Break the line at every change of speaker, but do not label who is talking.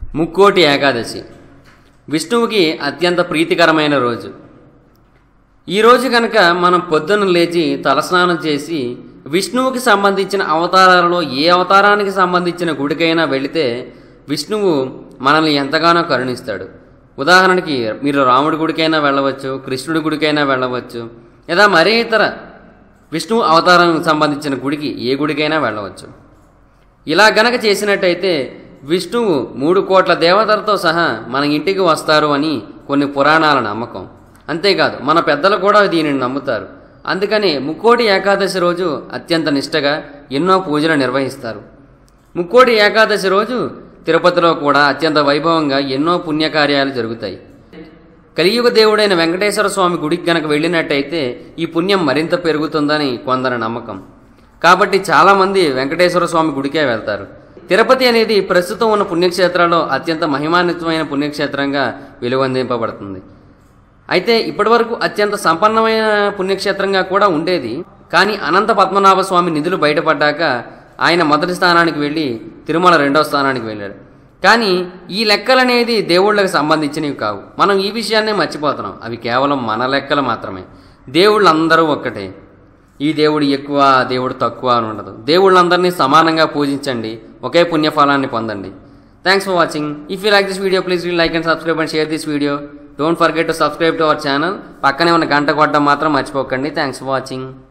ముక్కోటి ఏకాదశి విష్ణువుకి అత్యంత ప్రీతికరమైన రోజు ఈ రోజు కనుక మనం పొద్దున్న లేచి తలస్నానం చేసి విష్ణువుకి సంబంధించిన అవతారాలలో ఏ అవతారానికి సంబంధించిన గుడికైనా వెళితే విష్ణువు మనల్ని ఎంతగానో కరుణిస్తాడు ఉదాహరణకి మీరు రాముడి గుడికైనా వెళ్ళవచ్చు కృష్ణుడి గుడికైనా వెళ్ళవచ్చు లేదా మరే ఇతర విష్ణువు అవతారానికి సంబంధించిన గుడికి ఏ గుడికైనా వెళ్ళవచ్చు ఇలా గనక చేసినట్టయితే విష్ణువు మూడు కోట్ల దేవతలతో సహా మన ఇంటికి వస్తారు అని కొన్ని పురాణాల నమ్మకం అంతేకాదు మన పెద్దలు కూడా దీనిని నమ్ముతారు అందుకని ముక్కోటి ఏకాదశి రోజు అత్యంత నిష్టగా ఎన్నో పూజలు నిర్వహిస్తారు ముక్కోటి ఏకాదశి రోజు తిరుపతిలో కూడా అత్యంత వైభవంగా ఎన్నో పుణ్యకార్యాలు జరుగుతాయి కలియుగ దేవుడైన వెంకటేశ్వర స్వామి గుడికి గనక వెళ్ళినట్టయితే ఈ పుణ్యం మరింత పెరుగుతుందని కొందరి నమ్మకం కాబట్టి చాలామంది వెంకటేశ్వర స్వామి గుడికే వెళ్తారు తిరుపతి అనేది ప్రస్తుతం ఉన్న పుణ్యక్షేత్రాల్లో అత్యంత మహిమాన్వితమైన పుణ్యక్షేత్రంగా వెలువొందింపబడుతుంది అయితే ఇప్పటివరకు అత్యంత సంపన్నమైన పుణ్యక్షేత్రంగా కూడా ఉండేది కానీ అనంత పద్మనాభ స్వామి నిధులు బయటపడ్డాక ఆయన మొదటి స్థానానికి వెళ్ళి తిరుమల రెండవ స్థానానికి వెళ్ళాడు కానీ ఈ లెక్కలనేది దేవుళ్ళకి సంబంధించినవి కావు మనం ఈ విషయాన్నే మర్చిపోతున్నాం అవి కేవలం మన లెక్కలు మాత్రమే దేవుళ్ళు అందరూ ఒక్కటే ఈ దేవుడు ఎక్కువ ఆ దేవుడు తక్కువ అని ఉండదు దేవుళ్ళందరినీ సమానంగా పూజించండి ఒకే పుణ్యఫలాన్ని పొందండి thanks for watching if you like this video please like and subscribe and share this video don't forget to subscribe to our channel పక్కనే ఉన్న గంట కొట్టడం మాత్రం మర్చిపోకండి థ్యాంక్స్ ఫర్ వాచింగ్